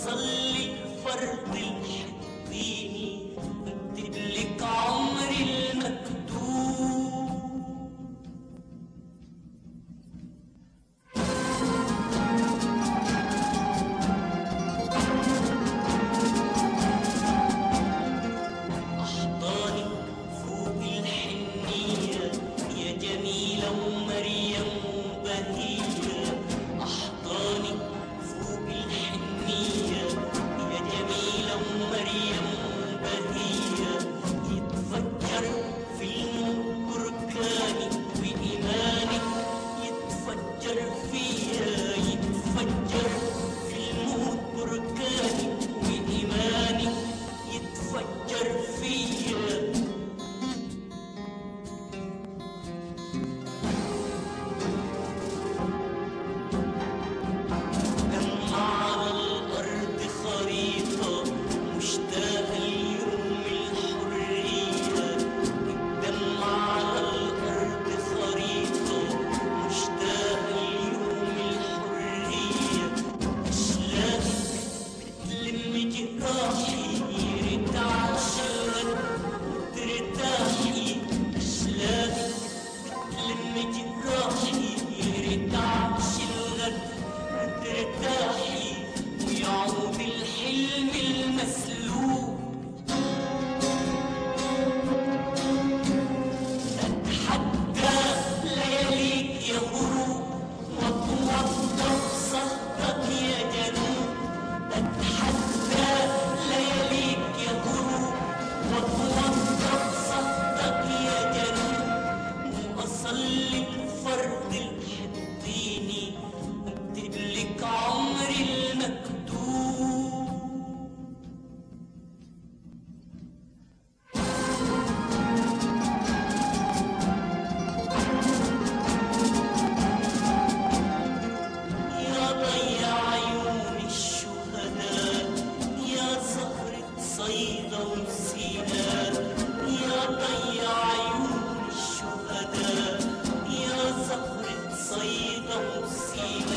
أصلي فرض الحطيني أكتب لك عمري المكتوب أحضانك فوق الحنية يا جميلة ومريم وبهية أحضانك فوق الحنية يا جميلة ومريم وبهية يتفجر في الموت بركاني وإيمانك يتفجر فيا يتفجر في الموت بركاني وإيمانك يتفجر فيا دم على الأرض خريطة مشتاقة ليوم الحرية الدم على الأرض خريطة مشتاقة ليوم الحرية أشلاك بتلم جراحي يرتعش الغد وترتاحي أشلاك بتلم جراحي يرتعش الغد وترتاحي ويعود الحلم المسلوب أتحدى لياليك يا غروب وأتوظف صهدك يا جنوب أتحدى لياليك يا غروب وأتوظف صهدك يا جنوب وأصلي الفرد الحطيني أكتب لك عمري المكتوب يا ضيع عيون الشهداء يا زهرة صيدا وسيناء يا ضيع عيون الشهداء يا زهرة صيدا وسيناء